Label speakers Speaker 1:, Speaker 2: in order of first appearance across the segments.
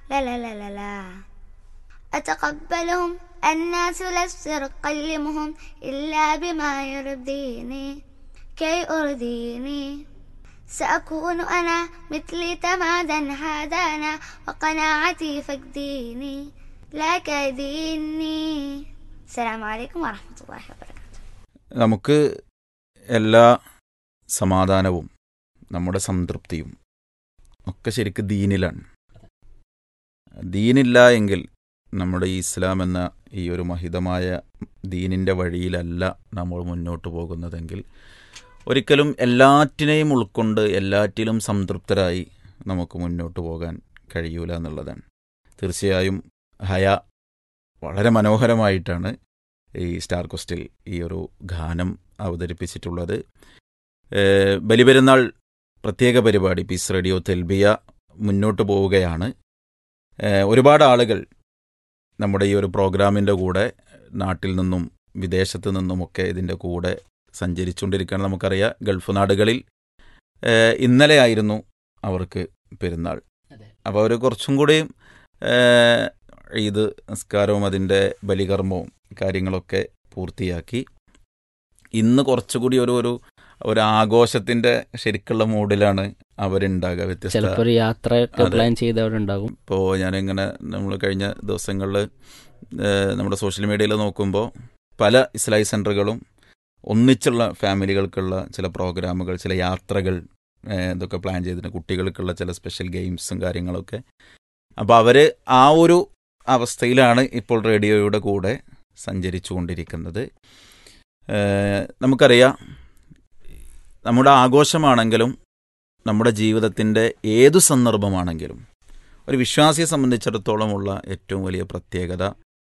Speaker 1: لا لا لا لا لا أتقبلهم الناس لست أكلمهم إلا بما يرضيني كي أرضيني سأكون أنا مثلي تمادا هادانا وقناعتي فقديني لا كديني السلام عليكم ورحمة الله وبركاته
Speaker 2: നമുക്ക് എല്ലാ സമാധാനവും നമ്മുടെ സംതൃപ്തിയും ഒക്കെ ശരിക്ക് ദീനിലാണ് ദീനില്ല എങ്കിൽ നമ്മുടെ ഈ ഇസ്ലാം എന്ന ഈ ഒരു മഹിതമായ ദീനിൻ്റെ വഴിയിലല്ല നമ്മൾ മുന്നോട്ട് പോകുന്നതെങ്കിൽ ഒരിക്കലും എല്ലാറ്റിനെയും ഉൾക്കൊണ്ട് എല്ലാറ്റിലും സംതൃപ്തരായി നമുക്ക് മുന്നോട്ട് പോകാൻ കഴിയൂല എന്നുള്ളതാണ് തീർച്ചയായും ഹയ വളരെ മനോഹരമായിട്ടാണ് ഈ സ്റ്റാർ ക്വസ്റ്റിൽ ഈ ഒരു ഗാനം അവതരിപ്പിച്ചിട്ടുള്ളത് ഏഹ് ബലിപെരുന്നാൾ പ്രത്യേക പരിപാടി പീസ് റേഡിയോ തെൽബിയ മുന്നോട്ട് പോവുകയാണ് ഏഹ് ഒരുപാട് ആളുകൾ നമ്മുടെ ഈ ഒരു പ്രോഗ്രാമിൻ്റെ കൂടെ നാട്ടിൽ നിന്നും വിദേശത്ത് നിന്നുമൊക്കെ ഇതിൻ്റെ കൂടെ സഞ്ചരിച്ചുകൊണ്ടിരിക്കുകയാണ് നമുക്കറിയാം ഗൾഫ് നാടുകളിൽ ഏഹ് ഇന്നലെ ആയിരുന്നു അവർക്ക് പെരുന്നാൾ
Speaker 3: അതെ.
Speaker 2: അപ്പോൾ അവർ കുറച്ചും കൂടിയും ഏഹ് ഈദ് നിസ്കാരവും അതിൻ്റെ ബലികർമ്മവും കാര്യങ്ങളൊക്കെ പൂർത്തിയാക്കി ഇന്ന് കുറച്ചുകൂടി ഒരു ഒരു ഒരു ആഘോഷത്തിന്റെ ശരിക്കുള്ള മൂഡിലാണ് അവരുണ്ടാകുക വ്യത്യസ്ത
Speaker 3: ചിലപ്പോൾ ഒരു യാത്രയൊക്കെ
Speaker 2: അതെ.
Speaker 3: പ്ലാൻ ചെയ്തവരുണ്ടാകും
Speaker 2: ഇപ്പോൾ ഞാനിങ്ങനെ നമ്മൾ കഴിഞ്ഞ ദിവസങ്ങളിൽ നമ്മുടെ സോഷ്യൽ മീഡിയയിൽ നോക്കുമ്പോൾ പല ഇസ്ലായി സെൻ്ററുകളും ഒന്നിച്ചുള്ള ഫാമിലികൾക്കുള്ള ചില പ്രോഗ്രാമുകൾ ചില യാത്രകൾ ഏഹ്, ഇതൊക്കെ പ്ലാൻ ചെയ്തിട്ടുണ്ട് കുട്ടികൾക്കുള്ള ചില സ്പെഷ്യൽ ഗെയിംസും കാര്യങ്ങളൊക്കെ അപ്പോൾ അവർ ആ ഒരു അവസ്ഥയിലാണ് ഇപ്പോൾ റേഡിയോയുടെ കൂടെ സഞ്ചരിച്ചു കൊണ്ടിരിക്കുന്നത് ഏഹ്, നമുക്കറിയാം നമ്മുടെ ആഘോഷമാണെങ്കിലും നമ്മുടെ ജീവിതത്തിൻ്റെ ഏതു സന്ദർഭമാണെങ്കിലും ഒരു വിശ്വാസിയെ സംബന്ധിച്ചിടത്തോളമുള്ള ഏറ്റവും വലിയ പ്രത്യേകത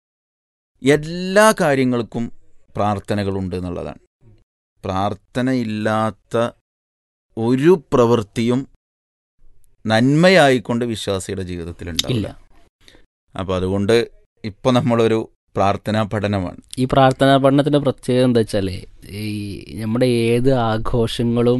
Speaker 2: എല്ലാ കാര്യങ്ങൾക്കും പ്രാർത്ഥനകളുണ്ട് എന്നുള്ളതാണ് പ്രാർത്ഥനയില്ലാത്ത ഒരു പ്രവൃത്തിയും നന്മയായിക്കൊണ്ട് വിശ്വാസിയുടെ ജീവിതത്തിൽ
Speaker 3: ഇല്ല
Speaker 2: ഉണ്ടാവില്ല അപ്പോൾ അതുകൊണ്ട് ഇപ്പോൾ നമ്മളൊരു പ്രാർത്ഥനാ പഠനമാണ്
Speaker 3: ഈ പ്രാർത്ഥനാ പഠനത്തിന്റെ പ്രത്യേകത എന്താ വെച്ചാല് ഈ നമ്മുടെ ഏത് ആഘോഷങ്ങളും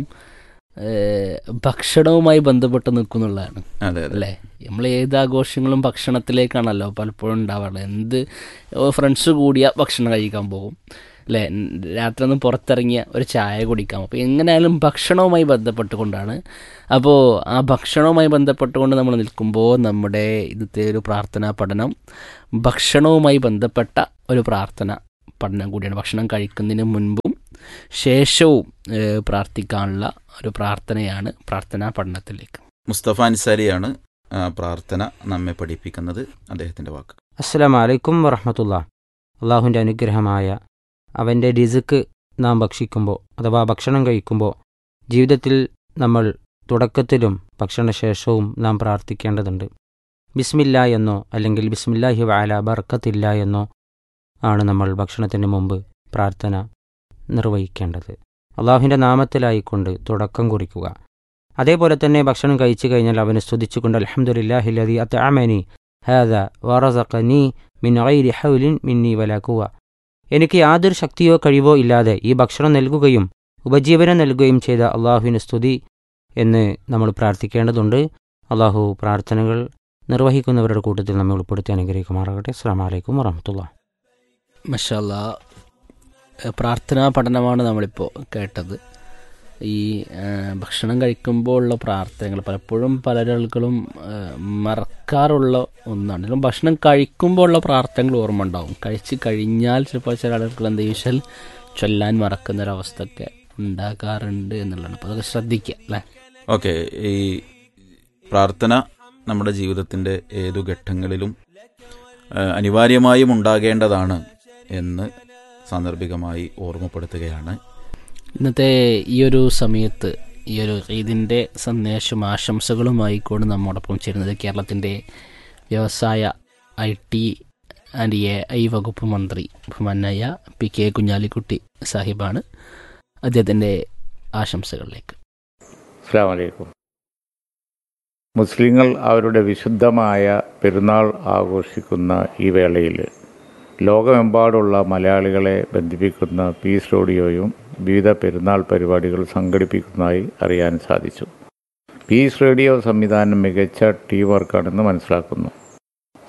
Speaker 3: ഏഹ്, ഭക്ഷണവുമായി ബന്ധപ്പെട്ട് നിൽക്കുന്നുള്ളതാണ്
Speaker 2: അതെ അതെ
Speaker 3: അല്ലേ നമ്മൾ ഏത് ആഘോഷങ്ങളും ഭക്ഷണത്തിലേക്കാണല്ലോ പലപ്പോഴും ഉണ്ടാവാറുള്ളത് എന്ത് ഫ്രണ്ട്സ് കൂടിയ ഭക്ഷണം കഴിക്കാൻ പോകും അല്ലേ രാത്രി ഒന്ന് പുറത്തിറങ്ങിയ ഒരു ചായ കുടിക്കാം അപ്പോൾ എങ്ങനെയായാലും ഭക്ഷണവുമായി ബന്ധപ്പെട്ടുകൊണ്ടാണ് അപ്പോൾ ആ ഭക്ഷണവുമായി ബന്ധപ്പെട്ടുകൊണ്ട് നമ്മൾ നിൽക്കുമ്പോൾ നമ്മുടെ ഇന്നത്തെ ഒരു പ്രാർത്ഥനാ പഠനം ഭക്ഷണവുമായി ബന്ധപ്പെട്ട ഒരു പ്രാർത്ഥന പഠനം കൂടിയാണ് ഭക്ഷണം കഴിക്കുന്നതിന് മുൻപും ശേഷവും ഏഹ്, പ്രാർത്ഥിക്കാനുള്ള ഒരു പ്രാർത്ഥനയാണ് പ്രാർത്ഥനാ പഠനത്തിലേക്ക്
Speaker 2: മുസ്തഫ അൻസാരിയാണ് ആ പ്രാർത്ഥന നമ്മെ പഠിപ്പിക്കുന്നത് അദ്ദേഹത്തിൻ്റെ വാക്ക്
Speaker 4: അസ്സലാമു അലൈക്കും വറഹമത്തുള്ള അള്ളാഹുവിൻ്റെ അനുഗ്രഹമായ അവൻ്റെ രിസുക്ക് നാം ഭക്ഷിക്കുമ്പോൾ അഥവാ ഭക്ഷണം കഴിക്കുമ്പോൾ ജീവിതത്തിൽ നമ്മൾ തുടക്കത്തിലും ഭക്ഷണശേഷവും നാം പ്രാർത്ഥിക്കേണ്ടതുണ്ട് ബിസ്മില്ല എന്നോ അല്ലെങ്കിൽ ബിസ്മില്ലാഹി വാല ബർക്കത്തില്ല എന്നോ ആണ് നമ്മൾ ഭക്ഷണത്തിന് മുമ്പ് പ്രാർത്ഥന നിർവഹിക്കേണ്ടത് അള്ളാഹുവിൻ്റെ നാമത്തിലായിക്കൊണ്ട് തുടക്കം കുറിക്കുക അതേപോലെ തന്നെ ഭക്ഷണം കഴിച്ചു കഴിഞ്ഞാൽ അവനെ സ്തുതിച്ചുകൊണ്ട് അലഹമുല്ലാഹില്ലതി അത്ത് അമനി ഹാദ വറസഖനി മിൻ ഗൈരി ഹൗലിൻ മിന്നി വലാക്കുക എനിക്ക് യാതൊരു ശക്തിയോ കഴിവോ ഇല്ലാതെ ഈ ഭക്ഷണം നൽകുകയും ഉപജീവനം നൽകുകയും ചെയ്ത അള്ളാഹുവിന് സ്തുതി എന്ന് നമ്മൾ പ്രാർത്ഥിക്കേണ്ടതുണ്ട് അള്ളാഹു പ്രാർത്ഥനകൾ നിർവഹിക്കുന്നവരുടെ കൂട്ടത്തിൽ നമ്മെ ഉൾപ്പെടുത്തി അനുഗ്രഹിക്കുമാറാകട്ടെ അസ്സാം വലൈക്കും വറഹമത്തുള്ള
Speaker 3: മഷാല്ല പ്രാർത്ഥനാ പഠനമാണ് നമ്മളിപ്പോൾ കേട്ടത് ഈ ആ, ഭക്ഷണം കഴിക്കുമ്പോൾ ഉള്ള പ്രാർത്ഥനകൾ പലപ്പോഴും പലരാളുകളും ആ, മറക്കാറുള്ള ഒന്നാണ് ചിലപ്പോൾ ഭക്ഷണം കഴിക്കുമ്പോൾ ഉള്ള പ്രാർത്ഥനകൾ ഓർമ്മ ഉണ്ടാവും കഴിച്ച് കഴിഞ്ഞാൽ ചിലപ്പോൾ ചില ആളുകൾ എന്താ വെച്ചാൽ ചൊല്ലാൻ മറക്കുന്ന ഒരവസ്ഥയൊക്കെ ഉണ്ടാകാറുണ്ട് എന്നുള്ളതാണ് അപ്പോൾ അതൊക്കെ ശ്രദ്ധിക്കുക അല്ലേ
Speaker 2: ഓക്കെ ഈ പ്രാർത്ഥന നമ്മുടെ ജീവിതത്തിൻ്റെ ഏതു ഘട്ടങ്ങളിലും ആ, അനിവാര്യമായും ഉണ്ടാകേണ്ടതാണ് എന്ന് സാന്ദർഭികമായി ഓർമ്മപ്പെടുത്തുകയാണ്
Speaker 3: ഇന്നത്തെ ഈ ഒരു സമയത്ത് ഈ ഒരു ഈദിൻ്റെ സന്ദേശം ആശംസകളുമായി കൊണ്ട് നമ്മോടൊപ്പം ചേരുന്നത് കേരളത്തിൻ്റെ വ്യവസായ I T and A I വകുപ്പ് മന്ത്രി ബഹുമാനായ പി കെ കുഞ്ഞാലിക്കുട്ടി സാഹിബാണ് അദ്ദേഹത്തിൻ്റെ ആശംസകളിലേക്ക്
Speaker 5: അസ്സാം വലൈക്കും മുസ്ലിങ്ങൾ അവരുടെ വിശുദ്ധമായ പെരുന്നാൾ ആഘോഷിക്കുന്ന ഈ വേളയിൽ ലോകമെമ്പാടുള്ള മലയാളികളെ ബന്ധിപ്പിക്കുന്ന പീസ് റേഡിയോയും വിവിധ പെരുന്നാൾ പരിപാടികൾ സംഘടിപ്പിക്കുന്നതായി അറിയാൻ സാധിച്ചു പീസ് റേഡിയോ സംവിധാനം മികച്ച ടീം വർക്കാണെന്ന് മനസ്സിലാക്കുന്നു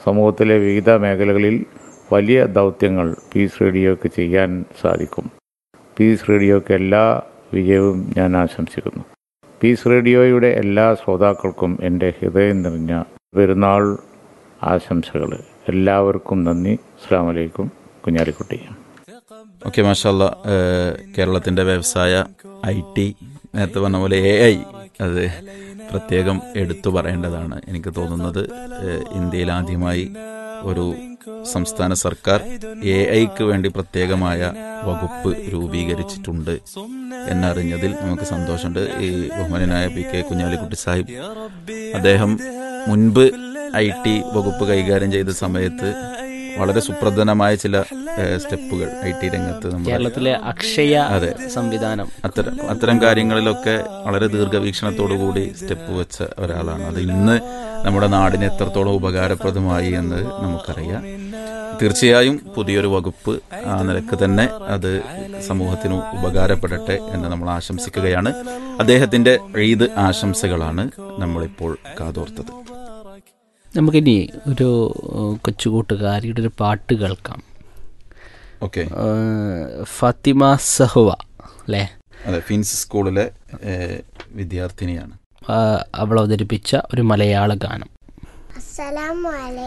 Speaker 5: സമൂഹത്തിലെ വിവിധ മേഖലകളിൽ വലിയ ദൗത്യങ്ങൾ പീസ് റേഡിയോയ്ക്ക് ചെയ്യാൻ സാധിക്കും പീസ് റേഡിയോയ്ക്ക് എല്ലാ വിജയവും ഞാൻ ആശംസിക്കുന്നു പീസ് റേഡിയോയുടെ എല്ലാ ശ്രോതാക്കൾക്കും എൻ്റെ ഹൃദയം നിറഞ്ഞ പെരുന്നാൾ ആശംസകൾ എല്ലാവർക്കും നന്ദി അസ്സാം വലൈക്കും കുഞ്ഞാലിക്കുട്ടി
Speaker 2: ഓക്കെ മാഷല്ല കേരളത്തിൻ്റെ വ്യവസായ ഐ ടി നേരത്തെ പറഞ്ഞ പോലെ എ ഐ അത് പ്രത്യേകം എടുത്തു പറയേണ്ടതാണ് എനിക്ക് തോന്നുന്നത് ഏഹ്, ഇന്ത്യയിൽ ആദ്യമായി ഒരു സംസ്ഥാന സർക്കാർ എ ഐക്ക് വേണ്ടി പ്രത്യേകമായ വകുപ്പ് രൂപീകരിച്ചിട്ടുണ്ട് എന്നറിഞ്ഞതിൽ നമുക്ക് സന്തോഷമുണ്ട് ഈ ബഹുമാനായ പി കെ കുഞ്ഞാലിക്കുട്ടി സാഹിബ് അദ്ദേഹം മുൻപ് ഐ ടി വകുപ്പ് കൈകാര്യം ചെയ്ത സമയത്ത് വളരെ സുപ്രധാനമായ ചില ഏഹ്, സ്റ്റെപ്പുകൾ ഐ ടി രംഗത്ത് നമ്മൾ
Speaker 3: കേരളത്തിലെ അക്ഷയ
Speaker 2: അതെ.
Speaker 3: സംവിധാനം
Speaker 2: അത്തരം അത്തരം കാര്യങ്ങളിലൊക്കെ വളരെ ദീർഘവീക്ഷണത്തോടു കൂടി സ്റ്റെപ്പ് വെച്ച ഒരാളാണ് അത് ഇന്ന് നമ്മുടെ നാടിന് എത്രത്തോളം ഉപകാരപ്രദമായി എന്ന് നമുക്കറിയാം തീർച്ചയായും പുതിയൊരു വകുപ്പ് ആ നിലക്ക് തന്നെ അത് സമൂഹത്തിന് ഉപകാരപ്പെടട്ടെ എന്ന് നമ്മൾ ആശംസിക്കുകയാണ് അദ്ദേഹത്തിന്റെ ഈദ് ആശംസകളാണ് നമ്മളിപ്പോൾ കാതോർത്തത്
Speaker 3: നമുക്കിനി ഒരു ഏഹ്, കൊച്ചുകൂട്ടുകാരിയുടെ ഒരു പാട്ട് കേൾക്കാം
Speaker 2: ഓക്കെ
Speaker 3: ഏഹ്, ഫാത്തിമ സഹുവ അല്ലേ
Speaker 2: അതെ ഫിൻസ് സ്കൂളിലെ ഏഹ്, വിദ്യാർത്ഥിനിയാണ്
Speaker 3: ആ, അവൾ അവതരിപ്പിച്ച ഒരു മലയാള ഗാനം
Speaker 6: അസ്സലാമു അലൈക്കും